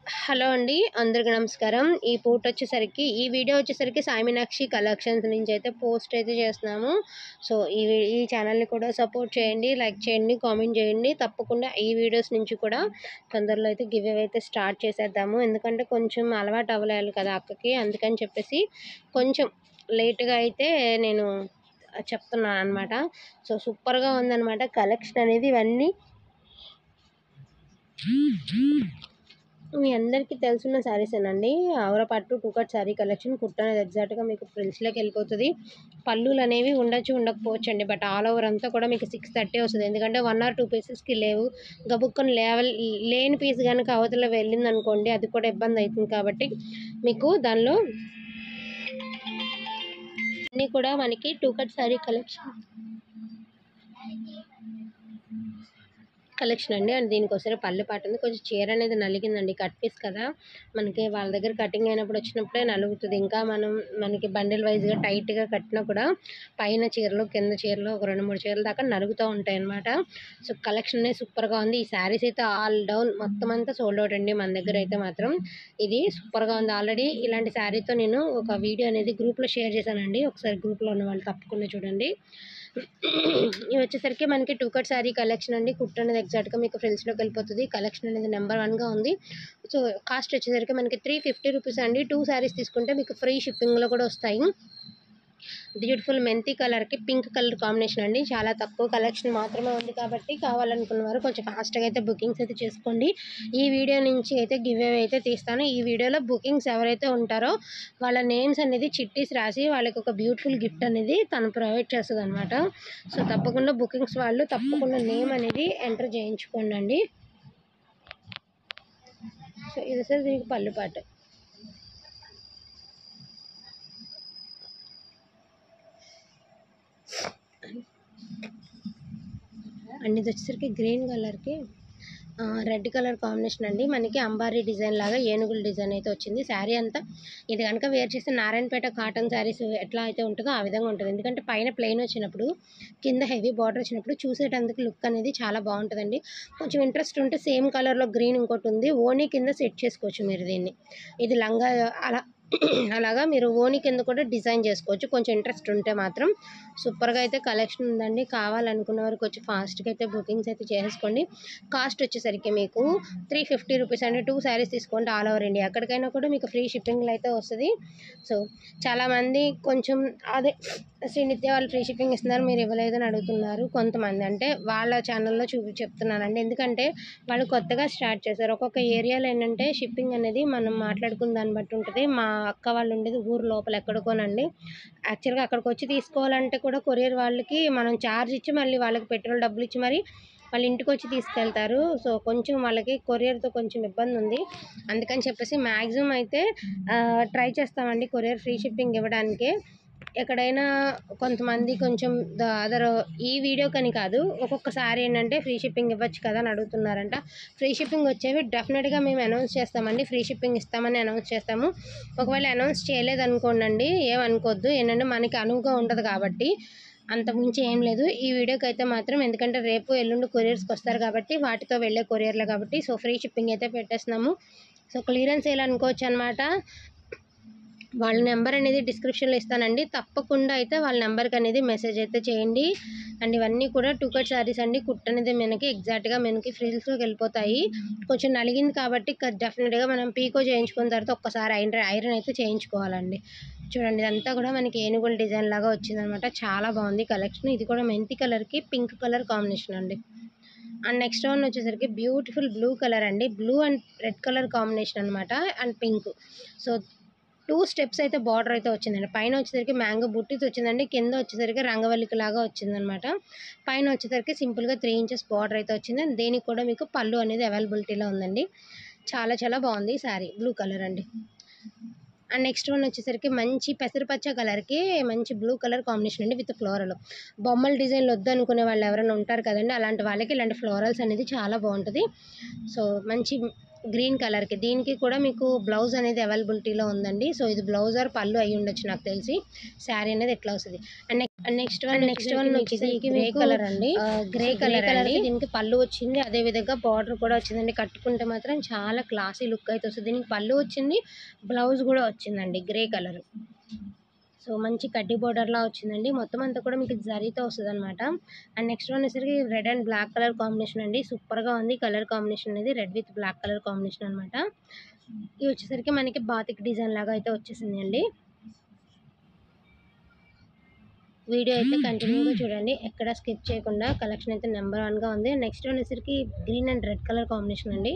Hello అండి అందరికీ నమస్కారం ఈ పూట వచ్చేసరికి ఈ వీడియో వచ్చేసరికి సాయి మీనాక్షి కలెక్షన్స్ నుంచి అయితే పోస్ట్ అయితే చేస్తున్నాము సో ఈ వీ- ఈ ఛానల్ని కూడా సపోర్ట్ చేయండి లైక్ చేయండి కామెంట్ చేయండి తప్పకుండా ఈ వీడియోస్ నుంచి కూడా తొందరలో అయితే గివ్ అయితే స్టార్ట్ చేసేద్దాము ఎందుకంటే కొంచెం అలవాటు అవ్వలేదు కదా అక్కకి అందుకని చెప్పేసి కొంచెం లేట్గా అయితే నేను చెప్తున్నాను అనమాట సో సూపర్గా ఉందన్నమాట కలెక్షన్ అనేది ఇవన్నీ మీ అందరికీ తెలిసిన శారీస్ ఏనండి ఆవర పట్టు టూ కట్ శారీ కలెక్షన్ కుట్ట అనేది ఎగ్జాక్ట్గా మీకు ఫ్రిల్స్లోకి వెళ్ళిపోతుంది పళ్ళులు అనేవి ఉండొచ్చు ఉండకపోవచ్చు అండి బట్ ఆల్ ఓవర్ అంతా కూడా మీకు సిక్స్ థర్టీ వస్తుంది ఎందుకంటే వన్ ఆర్ టూ పీసెస్కి లేవు గబుక్కుని లేవల్ లేని పీస్ కనుక అవతల వెళ్ళింది అనుకోండి అది కూడా ఇబ్బంది అవుతుంది కాబట్టి మీకు దానిలో అన్నీ కూడా మనకి two cut sari collection collection అండి అండ్ దీనికోసం పళ్ళు పాట ఉంది కొంచెం చీర అనేది నలిగిందండి కట్ పీస్ కదా మనకి వాళ్ళ దగ్గర కటింగ్ అయినప్పుడు వచ్చినప్పుడే నలుగుతుంది ఇంకా మనం మనకి బండిల్ వైజ్గా టైట్గా కట్టినా కూడా పైన చీరలు కింద చీరలు ఒక రెండు మూడు చీరల దాకా నలుగుతూ ఉంటాయి అనమాట సో కలెక్షన్ అనేది సూపర్గా ఉంది ఈ శారీస్ అయితే ఆల్ డౌన్ మొత్తం అంతా సోల్డ్ అవుట్ అండి మన దగ్గర అయితే మాత్రం ఇది సూపర్గా ఉంది ఆల్రెడీ ఇలాంటి శారీతో నేను ఒక వీడియో అనేది గ్రూప్లో షేర్ చేశానండి ఒకసారి గ్రూప్లో ఉన్న వాళ్ళు తప్పకుండా చూడండి ఇవి వచ్చేసరికి మనకి టూ కట్ శారీ కలెక్షన్ అండి కుట్టు అనేది ఎగ్జాక్ట్గా మీకు ఫ్రెండ్స్లోకి వెళ్ళిపోతుంది కలెక్షన్ అనేది నెంబర్ వన్గా ఉంది సో కాస్ట్ వచ్చేసరికి మనకి త్రీ ఫిఫ్టీ రూపీస్ అండి టూ శారీస్ తీసుకుంటే మీకు ఫ్రీ షిప్పింగ్లో కూడా వస్తాయి బ్యూటిఫుల్ మెంతి కలర్కి పింక్ కలర్ కాంబినేషన్ అండి చాలా తక్కువ కలెక్షన్ మాత్రమే ఉంది కాబట్టి కావాలనుకున్న వారు కొంచెం ఫాస్ట్గా అయితే బుకింగ్స్ అయితే చేసుకోండి ఈ వీడియో నుంచి అయితే గివ్ అవే అయితే తీస్తాను ఈ వీడియోలో బుకింగ్స్ ఎవరైతే ఉంటారో వాళ్ళ నేమ్స్ అనేది చిట్టీస్ రాసి వాళ్ళకి ఒక బ్యూటిఫుల్ గిఫ్ట్ అనేది తను ప్రొవైడ్ చేస్తుంది అనమాట సో తప్పకుండా బుకింగ్స్ వాళ్ళు తప్పకుండా నేమ్ అనేది ఎంటర్ చేయించుకోండి అండి సో ఇది సార్ దీనికి పళ్ళు పాటు అండ్ ఇది వచ్చేసరికి గ్రీన్ కలర్కి రెడ్ కలర్ కాంబినేషన్ అండి మనకి అంబారీ డిజైన్ లాగా ఏనుగుల డిజైన్ అయితే వచ్చింది శారీ అంతా ఇది కనుక వేర్ చేస్తే నారాయణపేట కాటన్ శారీస్ ఎట్లా అయితే ఉంటుందో ఆ విధంగా ఉంటుంది ఎందుకంటే పైన ప్లెయిన్ వచ్చినప్పుడు కింద హెవీ బార్డర్ వచ్చినప్పుడు చూసేటందుకు లుక్ అనేది చాలా బాగుంటుందండి కొంచెం ఇంట్రెస్ట్ ఉంటే సేమ్ కలర్లో గ్రీన్ ఇంకోటి ఉంది ఓనీ కింద సెట్ చేసుకోవచ్చు మీరు దీన్ని ఇది లంగా అలా అలాగా మీరు ఓని కింద కూడా డిజైన్ చేసుకోవచ్చు కొంచెం ఇంట్రెస్ట్ ఉంటే మాత్రం సూపర్గా అయితే కలెక్షన్ ఉందండి కావాలనుకున్న వరకు వచ్చి ఫాస్ట్గా అయితే బుకింగ్స్ అయితే చేసుకోండి కాస్ట్ వచ్చేసరికి మీకు త్రీ ఫిఫ్టీ రూపీస్ అండి టూ శారీస్ తీసుకోండి ఆల్ ఓవర్ ఇండియా ఎక్కడికైనా కూడా మీకు ఫ్రీ షిప్పింగ్లో అయితే వస్తుంది సో చాలామంది కొంచెం అదే శ్రీనిత్య వాళ్ళు ఫ్రీ షిప్పింగ్ ఇస్తున్నారు మీరు ఇవ్వలేదని అడుగుతున్నారు కొంతమంది అంటే వాళ్ళ ఛానల్లో చూపి చెప్తున్నానండి ఎందుకంటే వాళ్ళు కొత్తగా స్టార్ట్ చేశారు ఒక్కొక్క ఏరియాలో ఏంటంటే షిప్పింగ్ అనేది మనం మాట్లాడుకున్న దాన్ని బట్టి ఉంటుంది మా అక్క వాళ్ళు ఉండేది ఊరు లోపల ఎక్కడికోనండి యాక్చువల్గా అక్కడికి వచ్చి తీసుకోవాలంటే కూడా కొరియర్ వాళ్ళకి మనం ఛార్జ్ ఇచ్చి మళ్ళీ వాళ్ళకి పెట్రోల్ డబ్బులు ఇచ్చి మరి వాళ్ళ ఇంటికి వచ్చి తీసుకెళ్తారు సో కొంచెం వాళ్ళకి కొరియర్తో కొంచెం ఇబ్బంది ఉంది అందుకని చెప్పేసి మ్యాక్సిమం అయితే ట్రై చేస్తామండి కొరియర్ ఫ్రీ షిప్పింగ్ ఇవ్వడానికి ఎక్కడైనా కొంతమంది కొంచెం అదర్ ఈ వీడియో కని కాదు ఒక్కొక్కసారి ఏంటంటే ఫ్రీ షిప్పింగ్ ఇవ్వచ్చు కదా అని అడుగుతున్నారంట ఫ్రీ షిప్పింగ్ వచ్చేవి డెఫినెట్గా మేము అనౌన్స్ చేస్తామండి ఫ్రీ షిప్పింగ్ ఇస్తామని అనౌన్స్ చేస్తాము ఒకవేళ అనౌన్స్ చేయలేదనుకోండి ఏమనుకోవద్దు ఏంటంటే మనకి అనువుగా ఉండదు కాబట్టి అంతకుమించి ఏం లేదు ఈ వీడియోకి అయితే మాత్రం ఎందుకంటే రేపు ఎల్లుండి కొరియర్స్కి వస్తారు కాబట్టి వాటితో వెళ్ళే కొరియర్లే కాబట్టి సో ఫ్రీ షిప్పింగ్ అయితే పెట్టేస్తున్నాము సో క్లియరెన్స్ సేల్ అనుకోవచ్చు అనమాట వాళ్ళ నెంబర్ అనేది డిస్క్రిప్షన్లో ఇస్తానండి తప్పకుండా అయితే వాళ్ళ నెంబర్కి అనేది మెసేజ్ అయితే చేయండి అండ్ ఇవన్నీ కూడా టూ కట్ శారీస్ అండి కుట్ అనేది మనకి ఎగ్జాక్ట్గా మనకి ఫ్రిల్స్లోకి వెళ్ళిపోతాయి కొంచెం నలిగింది కాబట్టి డెఫినెట్గా మనం పీకో చేయించుకున్న తర్వాత ఒక్కసారి ఐరన్ ఐరన్ అయితే చేయించుకోవాలండి చూడండి ఇదంతా కూడా మనకి ఏనుగుల డిజైన్ లాగా వచ్చిందనమాట చాలా బాగుంది కలెక్షన్ ఇది కూడా మెంతి కలర్కి పింక్ కలర్ కాంబినేషన్ అండి అండ్ నెక్స్ట్ వన్ వచ్చేసరికి బ్యూటిఫుల్ బ్లూ కలర్ అండి blue and red colour combination అనమాట and pink so two steps అయితే బార్డర్ అయితే వచ్చిందండి పైన వచ్చేసరికి మ్యాంగో బుట్టిస్ వచ్చిందండి కింద వచ్చేసరికి రంగవల్లికి లాగా వచ్చిందనమాట పైన వచ్చేసరికి సింపుల్గా త్రీ ఇంచెస్ బార్డర్ అయితే వచ్చింది అండ్ దీనికి కూడా మీకు పళ్ళు అనేది అవైలబిలిటీలో ఉందండి చాలా చాలా బాగుంది ఈ శారీ బ్లూ కలర్ అండి అండ్ నెక్స్ట్ వన్ వచ్చేసరికి మంచి పెసరపచ్చ కలర్కి మంచి బ్లూ కలర్ కాంబినేషన్ అండి విత్ ఫ్లోరల్ బొమ్మల డిజైన్లు వద్దు అనుకునే వాళ్ళు ఎవరైనా ఉంటారు కదండి అలాంటి వాళ్ళకి ఇలాంటి ఫ్లోరల్స్ అనేది చాలా బాగుంటుంది సో మంచి గ్రీన్ కలర్కి దీనికి కూడా మీకు బ్లౌజ్ అనేది అవైలబిలిటీలో ఉందండి సో ఇది బ్లౌజ్ ఆర్ పళ్ళు అయి ఉండొచ్చు నాకు తెలిసి శారీ అనేది ఎట్లా వస్తుంది and next one next one వచ్చేసి గ్రే కలర్ అండి గ్రే కలర్ కలర్ దీనికి పళ్ళు వచ్చింది అదే విధంగా బార్డర్ కూడా వచ్చిందండి కట్టుకుంటే మాత్రం చాలా క్లాసీ లుక్ అయితే వస్తుంది దీనికి పళ్ళు వచ్చింది బ్లౌజ్ కూడా వచ్చిందండి గ్రే కలర్ సో మంచి కడ్డీ బోర్డర్లా వచ్చిందండి మొత్తం అంతా కూడా మీకు జరీతో వస్తుంది అనమాట అండ్ నెక్స్ట్ వన్ వచ్చేసరికి red and black colour combination అండి సూపర్గా ఉంది కలర్ కాంబినేషన్ అనేది red with black colour combination అనమాట ఇది వచ్చేసరికి మనకి బాతిక్ డిజైన్ లాగా అయితే వచ్చేసింది అండి వీడియో అయితే కంటిన్యూగా చూడండి ఎక్కడ స్కిప్ చేయకుండా కలెక్షన్ అయితే నెంబర్ వన్గా ఉంది నెక్స్ట్ వన్ వచ్చేసరికి green and red colour combination అండి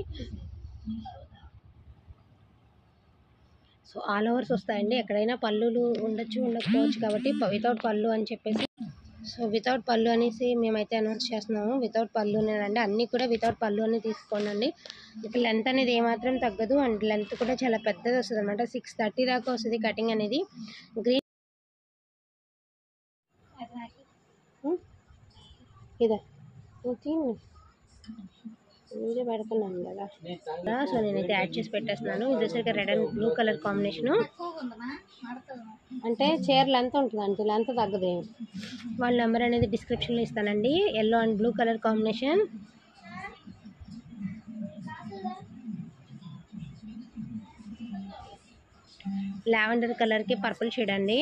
సో ఆల్ ఓవర్స్ వస్తాయండి ఎక్కడైనా పళ్ళులు ఉండొచ్చు ఉండకపోవచ్చు కాబట్టి వితౌట్ పళ్ళు అని చెప్పేసి సో వితౌట్ పళ్ళు అనేసి మేమైతే అనౌన్స్ చేస్తున్నాము వితౌట్ పళ్ళు అండి అన్నీ కూడా వితౌట్ పళ్ళు అని తీసుకోండి ఇక లెంత్ అనేది ఏమాత్రం తగ్గదు అండ్ లెంత్ కూడా చాలా పెద్దది వస్తుంది అనమాట సిక్స్ థర్టీ దాకా వస్తుంది కటింగ్ అనేది గ్రీన్ ఇదా వీడియో పెడుతున్నాను కదా సో నేనైతే యాడ్ చేసి పెట్టేస్తున్నాను ఇది వచ్చేసరికి red and blue colour combination అంటే చీర లెంత్ ఉంటుంది అంటే లెంత్ తగ్గదు వాళ్ళ నెంబర్ అనేది డిస్క్రిప్షన్లో ఇస్తానండి yellow and blue colour combination lavender కలర్కి పర్పుల్ షేడ్ అండి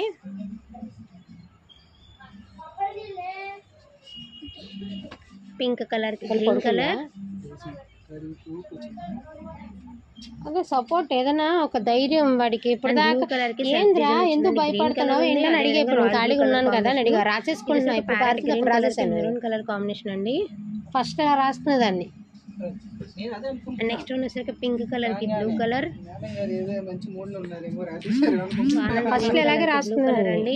పింక్ కలర్కి గ్రీన్ కలర్ అదే సపోర్ట్ ఏదైనా ఒక ధైర్యం వాడికి ఇప్పుడు దాకా ఏంద్రా ఎందుకు భయపడుతున్నావు ఏంటని అడిగే ఇప్పుడు ఖాళీగా ఉన్నాను కదా అని అడిగా రాసేసుకుంటున్నా ఇప్పుడు కార్తీక్ రాసేసాను మెరూన్ కలర్ కాంబినేషన్ అండి ఫస్ట్ అలా రాసుకునే దాన్ని నేను అదే అనుకుంటున్నా. నెక్స్ట్ వన్ వచ్చేసరికి పింక్ కలర్ కి బ్లూ కలర్ మేడం గారు ఏదో మంచి మూడ్ లో ఉన్నారేమో రాసేసారు అనుకుంటున్నా. ఫస్ట్ ఇలాగే రాసుకున్నారండి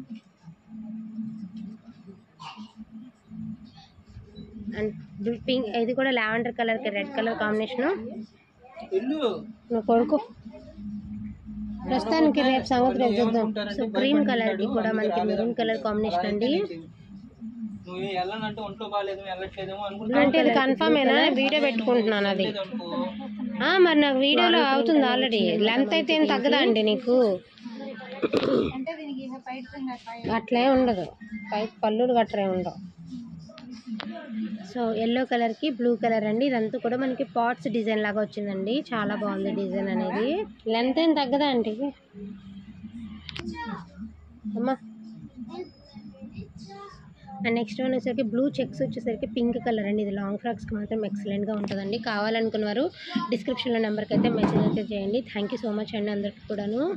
అండ్ పింక్ ఇది కూడా లావెండర్ కలర్ కి రెడ్ కలర్ కాంబినేషన్ ఇల్లు నువ్వు కొడుకు ప్రస్తుతానికి రేపు సంగతి రేపు చూద్దాం సో క్రీమ్ కలర్ కి కూడా మనకి మెరూన్ కలర్ కాంబినేషన్ అండి నువ్వు వెళ్ళనంటే ఒంట్లో బాగాలేదు వెళ్ళట్లేదేమో అనుకుంటా అంటే ఇది కన్ఫర్మ్ ఏనా వీడియో పెట్టుకుంటున్నాను అది అనుకో ఆ, మరి నాకు వీడియోలో అవుతుంది ఆల్రెడీ లెంత్ అయితే ఏం తగ్గదా అండి నీకు అట్లే ఉండదు పై పళ్ళులు గట్రే ఉండవు సో ఎల్లో కలర్కి బ్లూ కలర్ అండి ఇదంతా కూడా మనకి పాట్స్ డిజైన్ లాగా వచ్చిందండి చాలా బాగుంది డిజైన్ అనేది లెంత్ ఏం తగ్గదా అండి అమ్మా అండ్ నెక్స్ట్ వన్ వచ్చేసరికి బ్లూ చెక్స్ వచ్చేసరికి పింక్ కలర్ అండి ఇది లాంగ్ ఫ్రాక్స్కి మాత్రం ఎక్సలెంట్గా ఉంటుందండి కావాలనుకున్న వారు డిస్క్రిప్షన్లో నెంబర్కి అయితే మెసేజ్ అయితే చేయండి థ్యాంక్ యూ సో మచ్ అండి అందరికి కూడాను